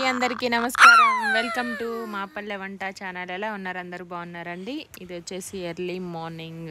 అందరికీ నమస్కారం welcome to మా పల్లె వంట ఛానల్ ఎలా ఉన్నారు అందరూ బాగున్నారండి ఇది వచ్చేసి ఎర్లీ మార్నింగ్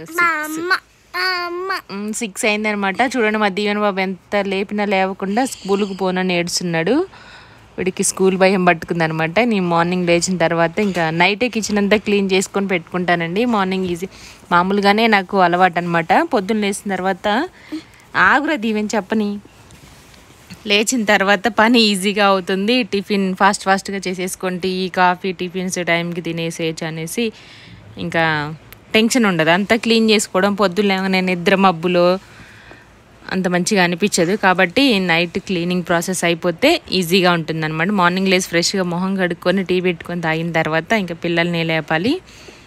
సిక్స్ అయిందనమాట చూడండి మా దీవెన బాబు ఎంత లేపినా లేవకుండా స్కూల్కి పోనని ఏడుస్తున్నాడు వీడికి స్కూల్ భయం పట్టుకుందనమాట నేను మార్నింగ్ లేచిన తర్వాత ఇంకా నైటే కిచెన్ అంతా క్లీన్ చేసుకొని పెట్టుకుంటానండి మార్నింగ్ ఈజీ మామూలుగానే నాకు అలవాటు అనమాట పొద్దున్న లేచిన తర్వాత ఆగురా దీవెన చెప్పని లేచిన తర్వాత పని ఈజీగా అవుతుంది టిఫిన్ ఫాస్ట్ ఫాస్ట్గా చేసేసుకొని టీ కాఫీ టిఫిన్స్ టైంకి తినేసేయచ్చు అనేసి ఇంకా టెన్షన్ ఉండదు అంతా క్లీన్ చేసుకోవడం పొద్దున్న నేను నిద్ర మబ్బులో అంత మంచిగా అనిపించదు కాబట్టి నైట్ క్లీనింగ్ ప్రాసెస్ అయిపోతే ఈజీగా ఉంటుంది అనమాట మార్నింగ్ లేసి ఫ్రెష్గా మొహం కడుక్కొని టీ పెట్టుకొని తాగిన తర్వాత ఇంకా పిల్లల్ని లేపాలి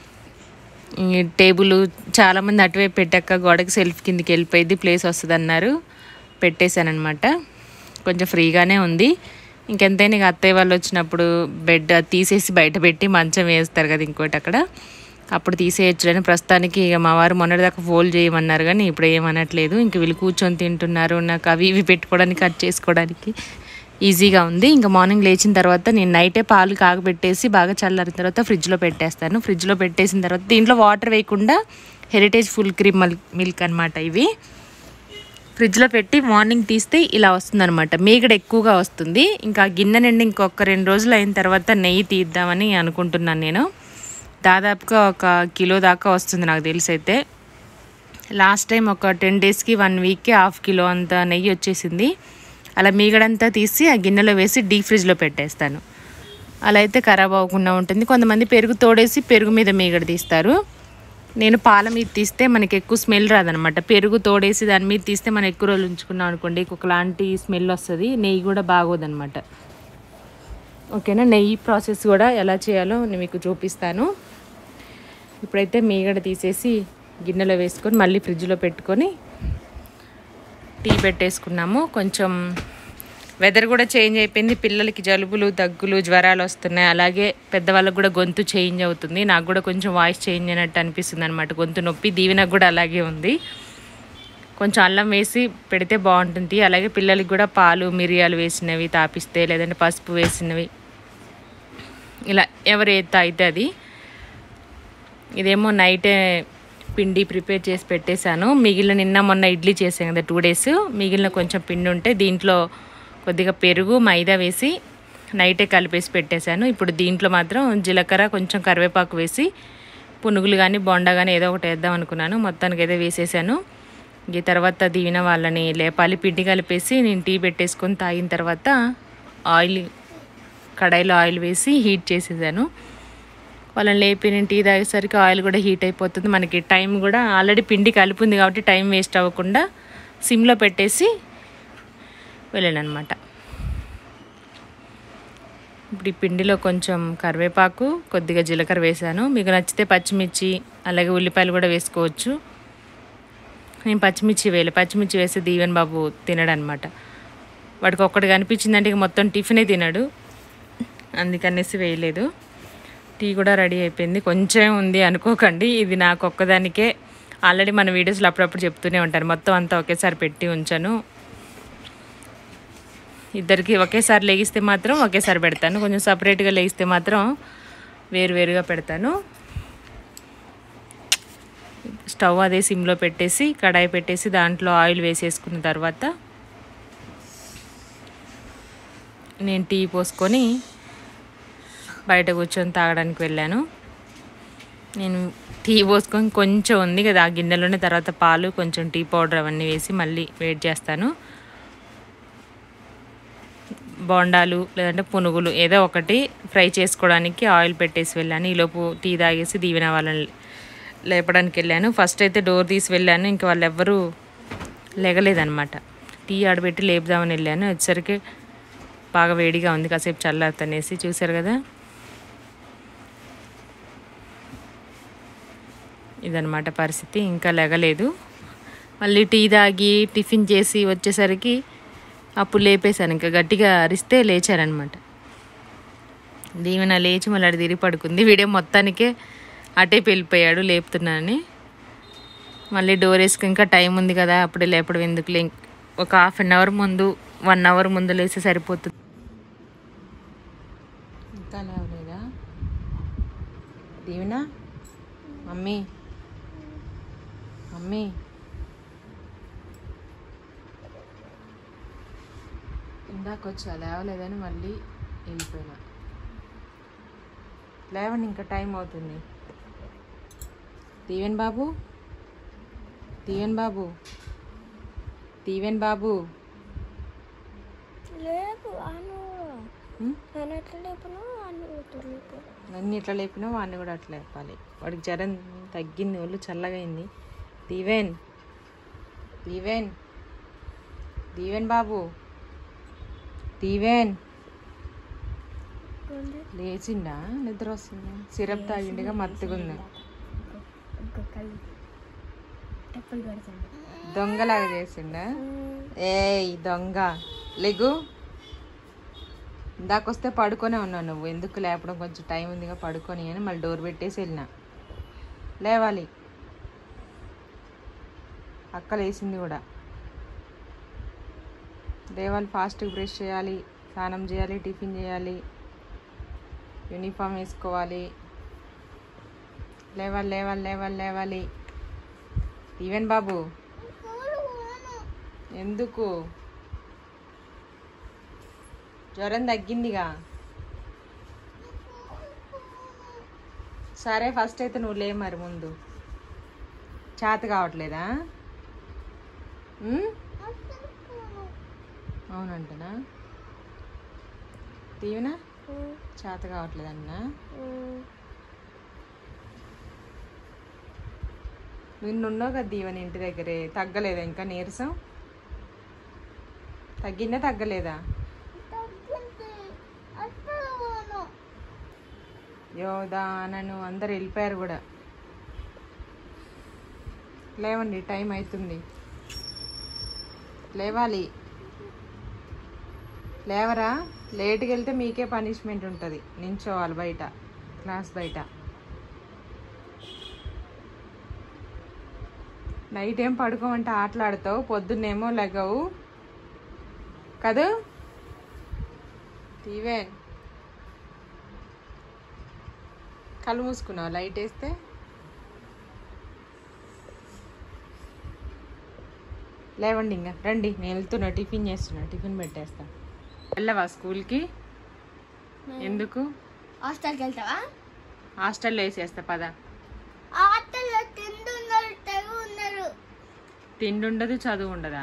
ఈ టేబుల్ చాలామంది అటువైపు పెట్టాక గోడకి సెల్ఫ్ కిందికి వెళ్ళిపోయింది ప్లేస్ వస్తుంది అన్నారు పెట్టేశానమాట కొంచెం ఫ్రీగానే ఉంది ఇంకెంతైనా ఇక అత్తయ్య వాళ్ళు వచ్చినప్పుడు బెడ్ అది తీసేసి బయట పెట్టి మంచం వేస్తారు కదా ఇంకోటి అక్కడ అప్పుడు తీసేయచ్చులని ప్రస్తుతానికి ఇక మా వారు మొన్నటిదాకా ఫోల్డ్ చేయమన్నారు కానీ ఇప్పుడు ఏమనట్లేదు ఇంక వీళ్ళు కూర్చొని తింటున్నారు నాకు అవి ఇవి పెట్టుకోవడానికి కట్ చేసుకోవడానికి ఈజీగా ఉంది ఇంకా మార్నింగ్ లేచిన తర్వాత నేను నైటే పాలు కాగబెట్టేసి బాగా చల్లారిన తర్వాత ఫ్రిడ్జ్లో పెట్టేస్తాను ఫ్రిడ్జ్లో పెట్టేసిన తర్వాత దీంట్లో వాటర్ వేయకుండా హెరిటేజ్ ఫుల్ క్రీమ్ మిల్క్ అనమాట ఇవి ఫ్రిడ్జ్లో పెట్టి మార్నింగ్ తీస్తే ఇలా వస్తుందన్నమాట మీగడ ఎక్కువగా వస్తుంది ఇంకా ఆ గిన్నె నుండి ఇంకొక రెండు రోజులు అయిన తర్వాత నెయ్యి తీద్దామని అనుకుంటున్నాను నేను దాదాపుగా ఒక కిలో దాకా వస్తుంది నాకు తెలిసి అయితే లాస్ట్ టైం ఒక టెన్ డేస్కి వన్ వీక్కి హాఫ్ కిలో అంత నెయ్యి వచ్చేసింది అలా మీగడంతా తీసి ఆ గిన్నెలో వేసి డీప్ ఫ్రిడ్జ్లో పెట్టేస్తాను అలా అయితే ఖరాబ్ అవ్వకుండా ఉంటుంది కొంతమంది పెరుగు తోడేసి పెరుగు మీద మీగడ తీస్తారు నేను పాల మీద తీస్తే మనకి ఎక్కువ స్మెల్ రాదనమాట పెరుగు తోడేసి దాని మీద తీస్తే మనం ఎక్కువ రోజులు ఉంచుకున్నాం అనుకోండి ఒకలాంటి స్మెల్ వస్తుంది నెయ్యి కూడా బాగోదన్నమాట ఓకేనా నెయ్యి ప్రాసెస్ కూడా ఎలా చేయాలో నేను మీకు చూపిస్తాను ఇప్పుడైతే మీగడ తీసేసి గిన్నెలో వేసుకొని మళ్ళీ ఫ్రిడ్జ్లో పెట్టుకొని టీ పెట్టేసుకున్నాము కొంచెం వెదర్ కూడా చేంజ్ అయిపోయింది పిల్లలకి జలుబులు దగ్గులు జ్వరాలు వస్తున్నాయి అలాగే పెద్దవాళ్ళకి కూడా గొంతు చేంజ్ అవుతుంది నాకు కూడా కొంచెం వాయిస్ చేంజ్ అయినట్టు అనిపిస్తుంది అనమాట గొంతు నొప్పి దీవెనకు కూడా అలాగే ఉంది కొంచెం అల్లం వేసి పెడితే బాగుంటుంది అలాగే పిల్లలకి కూడా పాలు మిరియాలు వేసినవి తాపిస్తే లేదంటే పసుపు వేసినవి ఇలా ఎవరు ఏది తాగితే అది ఇదేమో నైటే పిండి ప్రిపేర్ చేసి పెట్టేశాను మిగిలిన నిన్న మొన్న ఇడ్లీ చేసాను కదా టూ డేస్ మిగిలిన కొంచెం పిండి ఉంటే దీంట్లో కొద్దిగా పెరుగు మైదా వేసి నైటే కలిపేసి పెట్టేశాను ఇప్పుడు దీంట్లో మాత్రం జీలకర్ర కొంచెం కరివేపాకు వేసి పునుగులు కానీ బొండా కానీ ఏదో ఒకటి వేద్దాం అనుకున్నాను మొత్తానికి అయితే వేసేసాను ఈ తర్వాత దీవిన వాళ్ళని లేపాలి పిండి కలిపేసి నేను టీ పెట్టేసుకొని తాగిన తర్వాత ఆయిల్ కడాయిలో ఆయిల్ వేసి హీట్ చేసేసాను వాళ్ళని లేపి నేను టీ తాగేసరికి ఆయిల్ కూడా హీట్ అయిపోతుంది మనకి టైం కూడా ఆల్రెడీ పిండి కలిపి ఉంది కాబట్టి టైం వేస్ట్ అవ్వకుండా సిమ్లో పెట్టేసి వెళ్ళాను అనమాట ఇప్పుడు ఈ పిండిలో కొంచెం కరివేపాకు కొద్దిగా జీలకర్ర వేసాను మీకు నచ్చితే పచ్చిమిర్చి అలాగే ఉల్లిపాయలు కూడా వేసుకోవచ్చు నేను పచ్చిమిర్చి వేయలే పచ్చిమిర్చి వేస్తే దీవెన్ బాబు తినడు అనమాట వాడికి ఒక్కటి కనిపించిందంటే ఇక మొత్తం టిఫినే తినడు అందుకనేసి వేయలేదు టీ కూడా రెడీ అయిపోయింది కొంచెం ఉంది అనుకోకండి ఇది నాకు ఒక్కదానికే ఆల్రెడీ మన వీడియోస్లో అప్పుడప్పుడు చెప్తూనే ఉంటాను మొత్తం అంతా ఒకేసారి పెట్టి ఉంచాను ఇద్దరికి ఒకేసారి లేగిస్తే మాత్రం ఒకేసారి పెడతాను కొంచెం సపరేట్గా లేగిస్తే మాత్రం వేరువేరుగా పెడతాను స్టవ్ అదే సిమ్లో పెట్టేసి కడాయి పెట్టేసి దాంట్లో ఆయిల్ వేసేసుకున్న తర్వాత నేను టీ పోసుకొని బయట కూర్చొని తాగడానికి వెళ్ళాను నేను టీ పోసుకొని కొంచెం ఉంది కదా ఆ గిన్నెలోనే తర్వాత పాలు కొంచెం టీ పౌడర్ అవన్నీ వేసి మళ్ళీ వేడి చేస్తాను బోండాలు లేదంటే పునుగులు ఏదో ఒకటి ఫ్రై చేసుకోవడానికి ఆయిల్ పెట్టేసి వెళ్ళాను ఈలోపు టీ తాగేసి దీవెన వాళ్ళని లేపడానికి వెళ్ళాను ఫస్ట్ అయితే డోర్ తీసి వెళ్ళాను ఇంక వాళ్ళు ఎవ్వరూ లేగలేదనమాట టీ ఆడబెట్టి లేపుదామని వెళ్ళాను వచ్చేసరికి బాగా వేడిగా ఉంది కాసేపు చల్లారుతనేసి చూసారు కదా ఇదనమాట పరిస్థితి ఇంకా లేగలేదు మళ్ళీ టీ తాగి టిఫిన్ చేసి వచ్చేసరికి అప్పుడు లేపేశాను ఇంకా గట్టిగా అరిస్తే లేచారనమాట దీవెన లేచి మళ్ళీ అడి తిరిగి పడుకుంది వీడియో మొత్తానికే అటే వెళ్ళిపోయాడు లేపుతున్నానని మళ్ళీ డోర్ వేసుకు ఇంకా టైం ఉంది కదా అప్పుడే లేపడం ఎందుకులే ఇంక- ఒక హాఫ్ అన్ అవర్ ముందు వన్ అవర్ ముందు లేస్తే సరిపోతుంది మమ్మీ మమ్మీ ఇందాక వచ్చా లేవలేదని మళ్ళీ వెళ్ళిపోయినా లేవండి ఇంకా టైం అవుతుంది దీవెన్ బాబు దీవెన్ బాబు దీవెన్ బాబు లేపు అను ఉం? నేను ఎట్లా లేపను అన్ను ఎట్లా లేపు నన్ను ఇట్లా లేపినా వాడిని కూడా అట్లా లేపాలి వాడికి జ్వరం తగ్గింది ఒళ్ళు చల్లగా అయింది దీవెన్ దీవెన్ దీవెన్ బాబు దీవెన్ లేచిండా నిద్ర వస్తుందా సిరప్ తాగిండిగా మత్తుగుంది ఇంకొక టెప్పులు పెడతాను దొంగలాగా చేసిండా ఏయ్ దొంగ లెగు ఇందాకొస్తే పడుకొనే ఉన్నావు నువ్వు ఎందుకు లేపడం కొంచెం టైం ఉందిగా పడుకొని అని మళ్ళీ డోర్ పెట్టేసి వెళ్ళినా లేవాలి అక్క లేచింది కూడా లేవాలి ఫాస్ట్గా బ్రష్ చేయాలి స్నానం చేయాలి టిఫిన్ చేయాలి యూనిఫామ్ వేసుకోవాలి లేవాలి లేవాలి లేవాలి లేవాలి ఈవెన్ బాబు ఎందుకు జ్వరం తగ్గిందిగా సరే ఫస్ట్ అయితే నువ్వు లే మరి ముందు చేత కావట్లేదా ఉమ్? అవునంటనా దీవెనా చేత కావట్లేదన్నా నిన్నున్నావు కదా దీవెన ఇంటి దగ్గరే తగ్గలేదా ఇంకా నీరసం తగ్గిందా తగ్గలేదా యోదా నన్ను అందరు వెళ్ళిపోయారు కూడా లేవండి టైం అవుతుంది లేవాలి లేవరా లేట్కి వెళ్తే మీకే పనిష్మెంట్ ఉంటుంది నించోవాలి బయట క్లాస్ బయట నైట్ ఏం పడుకోమంటే ఆటలాడతావు పొద్దున్నేమో లెగవు కదూ ఈవెన్ కళ్ళు మూసుకున్నావు లైట్ వేస్తే లేవండి ఇంకా రండి నేను వెళ్తున్నా టిఫిన్ చేస్తున్నా టిఫిన్ పెట్టేస్తా వెళ్ళవా స్కూల్కి ఎందుకు హాస్టల్కి వెళ్తావా హాస్టల్లో వేసేస్తా పద హాస్టల్లో తిండి ఉన్నారు తెగు ఉన్నారు తిండి ఉండదు చదువు ఉండదా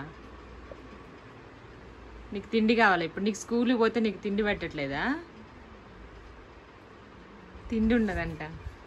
నీకు తిండి కావాలి ఇప్పుడు నీకు స్కూల్కి పోతే నీకు తిండి పెట్టట్లేదా తిండి ఉండదంట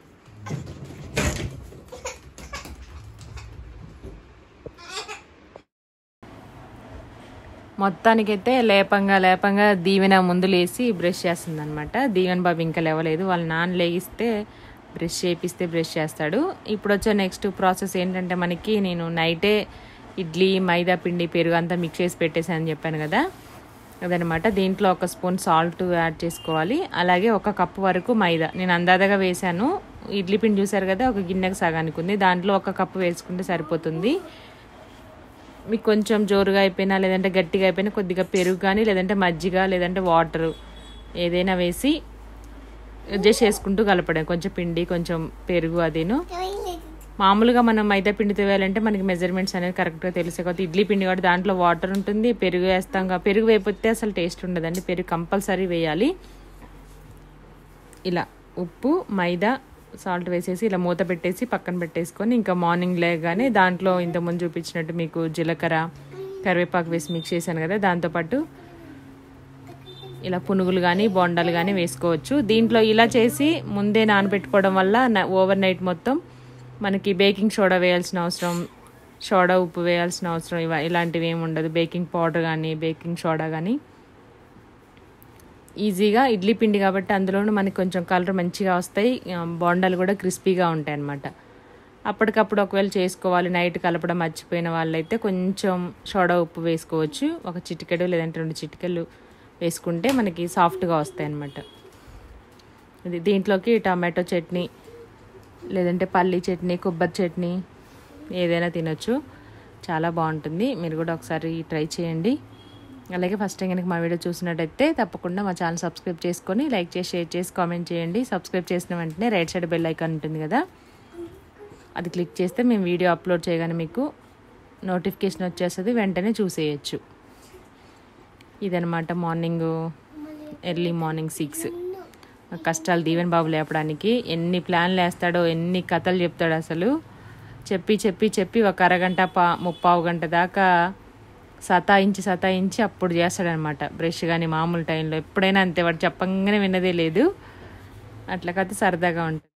మొత్తానికైతే లేపంగా లేపంగా దీవెన ముందు లేసి బ్రష్ చేస్తుంది అనమాట దీవెన బాబు ఇంకా లేవలేదు వాళ్ళ నాన్న లేగిస్తే బ్రష్ చేపిస్తే బ్రష్ చేస్తాడు ఇప్పుడు వచ్చే నెక్స్ట్ ప్రాసెస్ ఏంటంటే మనకి నేను నైటే ఇడ్లీ మైదా పిండి పెరుగు అంతా మిక్స్ చేసి పెట్టేసాను చెప్పాను కదా అదనమాట దీంట్లో ఒక స్పూన్ సాల్ట్ యాడ్ చేసుకోవాలి అలాగే ఒక కప్పు వరకు మైదా నేను అందాదగా వేశాను ఇడ్లీ పిండి చూసారు కదా ఒక గిన్నెకి సగానికి ఉంది దాంట్లో ఒక కప్పు వేసుకుంటే సరిపోతుంది మీకు కొంచెం జోరుగా అయిపోయినా లేదంటే గట్టిగా అయిపోయినా కొద్దిగా పెరుగు కానీ లేదంటే మజ్జిగ లేదంటే వాటర్ ఏదైనా వేసి అడ్జస్ట్ చేసుకుంటూ కలపడం కొంచెం పిండి కొంచెం పెరుగు అదేను మామూలుగా మనం మైదా పిండితో వేయాలంటే మనకి మెజర్మెంట్స్ అనేది కరెక్ట్గా తెలిసే కాబట్టి ఇడ్లీ పిండి కాబట్టి దాంట్లో వాటర్ ఉంటుంది పెరుగు వేస్తాం కా- పెరుగు వేయకపోతే అసలు టేస్ట్ ఉండదండి పెరుగు కంపల్సరీ వేయాలి ఇలా ఉప్పు మైదా సాల్ట్ వేసేసి ఇలా మూత పెట్టేసి పక్కన పెట్టేసుకొని ఇంకా మార్నింగ్ లేగానే దాంట్లో ఇంతకుముందు చూపించినట్టు మీకు జీలకర్ర కరివేపాకు వేసి మిక్స్ చేశాను కదా దాంతోపాటు ఇలా పునుగులు కానీ బొండాలు కానీ వేసుకోవచ్చు దీంట్లో ఇలా చేసి ముందే నానబెట్టుకోవడం వల్ల ఓవర్ నైట్ మొత్తం మనకి బేకింగ్ సోడా వేయాల్సిన అవసరం సోడా ఉప్పు వేయాల్సిన అవసరం ఇవ ఇలాంటివి ఏమి ఉండదు బేకింగ్ పౌడర్ కానీ బేకింగ్ సోడా కానీ ఈజీగా ఇడ్లీ పిండి కాబట్టి అందులోనూ మనకి కొంచెం కలర్ మంచిగా వస్తాయి ఆ, బొండాలు కూడా క్రిస్పీగా ఉంటాయి అన్నమాట అప్పటికప్పుడు ఒకవేళ చేసుకోవాలి నైట్ కలపడం మర్చిపోయిన వాళ్ళైతే కొంచెం సోడా ఉప్పు వేసుకోవచ్చు ఒక చిటికెడు లేదంటే రెండు చిటికెలు వేసుకుంటే మనకి సాఫ్ట్గా వస్తాయి అన్నమాట ఇది దీంట్లోకి టమాటో చట్నీ లేదంటే పల్లీ చట్నీ కొబ్బరి చట్నీ ఏదైనా తినొచ్చు చాలా బాగుంటుంది మీరు కూడా ఒకసారి ట్రై చేయండి అలాగే ఫస్ట్ టైం కనుక మా వీడియో చూసినట్టయితే తప్పకుండా మా ఛానల్ సబ్స్క్రైబ్ చేసుకొని లైక్ చేసి షేర్ చేసి కామెంట్ చేయండి సబ్స్క్రైబ్ చేసిన వెంటనే రైట్ సైడ్ బెల్ ఐకాన్ ఉంటుంది కదా అది క్లిక్ చేస్తే మేము వీడియో అప్లోడ్ చేయగానే మీకు నోటిఫికేషన్ వచ్చేస్తుంది వెంటనే చూసేయచ్చు ఇదనమాట మార్నింగ్ ఎర్లీ మార్నింగ్ సిక్స్ కష్టాలు దీవెన్ బాబు లేపడానికి ఎన్ని ప్లాన్లు వేస్తాడో ఎన్ని కథలు చెప్తాడు అసలు చెప్పి చెప్పి చెప్పి ఒక అరగంట పా ముప్పావు గంట దాకా సతాయించి సతాయించి అప్పుడు చేస్తాడనమాట బ్రష్ కానీ మామూలు టైంలో ఎప్పుడైనా అంతే వాడు చెప్పంగానే విన్నదే లేదు అట్లా కథ సరదాగా ఉంటుంది